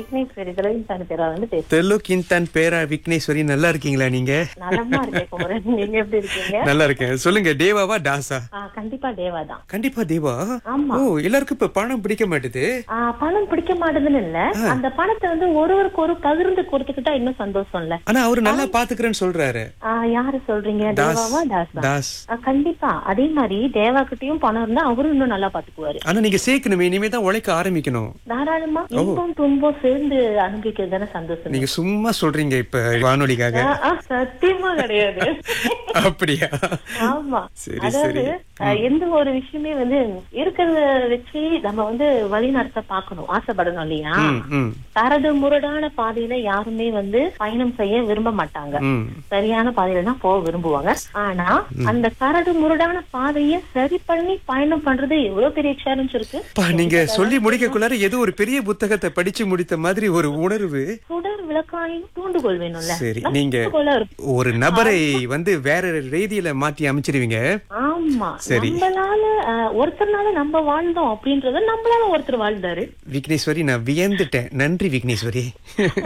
விக்னேஸ்வரி திரவிந்தான பேரா வந்து பேசுறேன் தெல்லு கின்தான் பேரா விக்னேஸ்வரி நல்லா இருக்கீங்களா நீங்க நலமா இருக்கேன் குமரன் நீங்க எப்படி இருக்கீங்க நல்லா இருக்கேன் சொல்லுங்க தேவாவா தாசா ஆ, கண்டிப்பா தேவா தான் கண்டிப்பா தேவா ஆமா. ஓ எல்லாருக்கும் இப்ப பணம் பிடிக்க மாட்டுது ஆ, பணம் பிடிக்க மாட்டேதுன்னு இல்ல அந்த பணத்தை வந்து ஒருவருக்கு ஒரு பகிர்ந்து கொடுத்துக்கிட்டா இன்னும் சந்தோஷம் இல்ல ஆனா அவரு நல்லா பாத்துக்கிறேன்னு சொல்றாரு ஆ, யாரு சொல்றீங்க தாஸ் தேவாவா தாஸா தாஸ் ஆ, கண்டிப்பா அதே மாதிரி தேவா கிட்டயும் பணம் இருந்தா அவரும் இன்னும் நல்லா பாத்துக்குவாரு ஆனா நீங்க சேர்க்கணுமே இனிமே தான் உழைக்க ஆரம்பிக்கணும் தாராளமா இன்பம் துன்பம் சேர்ந்து அனுபவிக்கிறது தானே சந்தோஷம் நீங்க சும்மா சொல்றீங்க இப்ப வானொலிக்காக ஆ, ஆ, சத்தியமா கிடையாது அப்படியா ஆமா சரி, அதாவது சரி. அஹ், எந்த ஒரு விஷயமே வந்து இருக்கிறத வச்சு நம்ம வந்து வழி நடத்த பாக்கணும் ஆசைப்படணும் இல்லையா ம், ம், கரடு முரடான பாதையில யாருமே வந்து பயணம் செய்ய விரும்ப மாட்டாங்க ம். சரியான பாதையில தான் போக விரும்புவாங்க ஆனா அந்த கரடு முரடான பாதைய சரி பண்ணி பயணம் பண்றது எவ்வளவு பெரிய சேலஞ்ச் இருக்கு பா நீங்க சொல்லி முடிக்கக்குள்ளார ஏதோ ஒரு பெரிய புத்தகத்தை படிச்சு முடித்த மாதிரி ஒரு உணர்வு சுடர் விளக்காயும் தூண்டுகோல் வேணும்ல சரி நீங்க தூண்டுகோலா இருக்கும். ஒரு நபரை வந்து வேற ரீதியில மாத்தி அமைச்சிருவீங்க ஆமா சரி. நம்மளால அஹ், ஒருத்தர்னால நம்ம வாழ்ந்தோம் அப்படின்றத நம்மளால ஒருத்தர் வாழ்ந்தாரு விக்னேஸ்வரி நான் வியந்துட்டேன் நன்றி விக்னேஸ்வரி